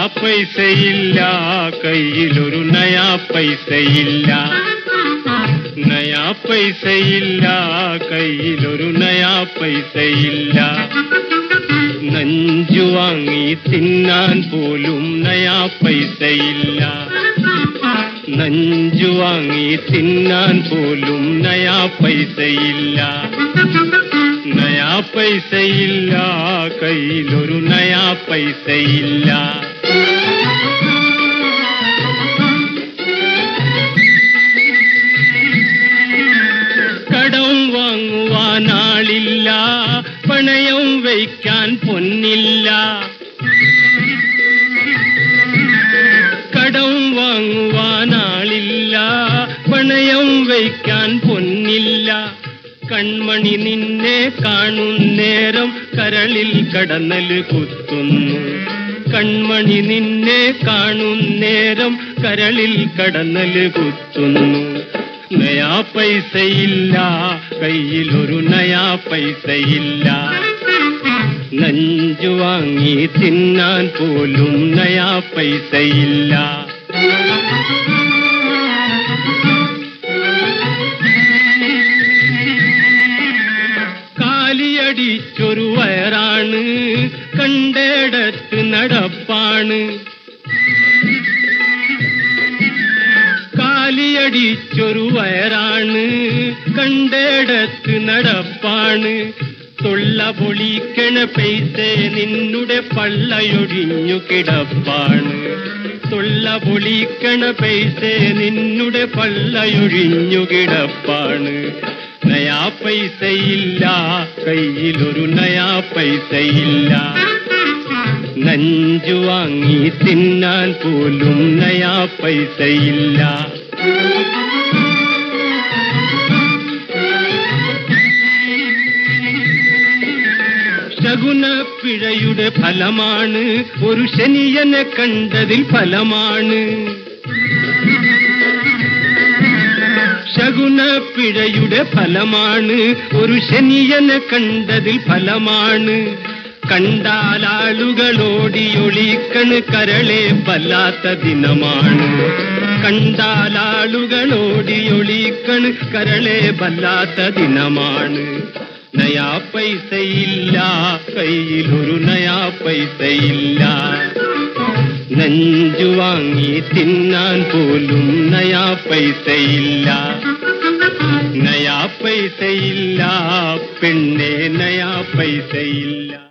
പൈസയില്ല കയ്യിലൊരു നയാ പൈസയില്ല നയാ പൈസയില്ല കയ്യിലൊരു നയാ പൈസയില്ല നഞ്ചു വാങ്ങി തിന്നാൻ പോലും നയാ പൈസയില്ല നഞ്ചു വാങ്ങി തിന്നാൻ പോലും നയാ പൈസയില്ല നയാ പൈസയില്ല കയ്യിലൊരു നയാ പൈസയില്ല കടം വാങ്ങുവാൻ ആളില്ല പണയം വയ്ക്കാൻ പൊന്നില്ല കടം വാങ്ങുവാൻ ആളില്ല പണയം വയ്ക്കാൻ പൊന്നില്ല കൺമണി നിന്നെ കാണുന്നേരം കരളിൽ കടന്നല് കുത്തുന്നു കൺമണി നിന്നെ കാണുന്നേരം കരളിൽ കടന്നല് കുത്തുന്നു നയാ പൈസയില്ല കയ്യിലൊരു നയാ പൈസയില്ല നഞ്ചു വാങ്ങി തിന്നാൻ പോലും നയാ പൈസയില്ല കാലിയടിച്ചൊരു വയറാണ് കണ്ടേടത്ത് നടപ്പാണ് കാലിയടിച്ചൊരു വയറാണ് കണ്ടേടത്ത് നടപ്പാണ് തൊള്ള പൊളിക്കണ പൈസ നിന്നുടെ പള്ളയൊടിഞ്ഞു കിടപ്പാണ് തൊള്ള പൊളിക്കണ പൈസ നിന്നുടെ പള്ളയൊഴിഞ്ഞു കിടപ്പാണ് നയാ പൈസയില്ല കയ്യിലൊരു നയാ പൈസയില്ല നഞ്ചു വാങ്ങി തിന്നാൻ പോലും നയാ പൈസയില്ല ശകുനപ്പിഴയുടെ ഫലമാണ് ഒരു ശനിയനെ കണ്ടതിൽ ഫലമാണ് ശകുനപ്പിഴയുടെ ഫലമാണ് ഒരു ശനിയനെ കണ്ടതിൽ ഫലമാണ് കണ്ടാൽ ആളുകളോടിയൊളിക്കണ് കരളെ വല്ലാത്ത ദിനമാണ് കണ്ടാൽ ആളുകളോടിയൊളിക്കണ് കരളെ വല്ലാത്ത ദിനമാണ് നയാ പൈസയില്ല കയ്യിലൊരു നയാ പൈസയില്ല നഞ്ചു വാങ്ങി തിന്നാൻ പോലും നയാ പൈസയില്ല നയാ പൈസയില്ല പെണ്ണെ നയാ പൈസയില്ല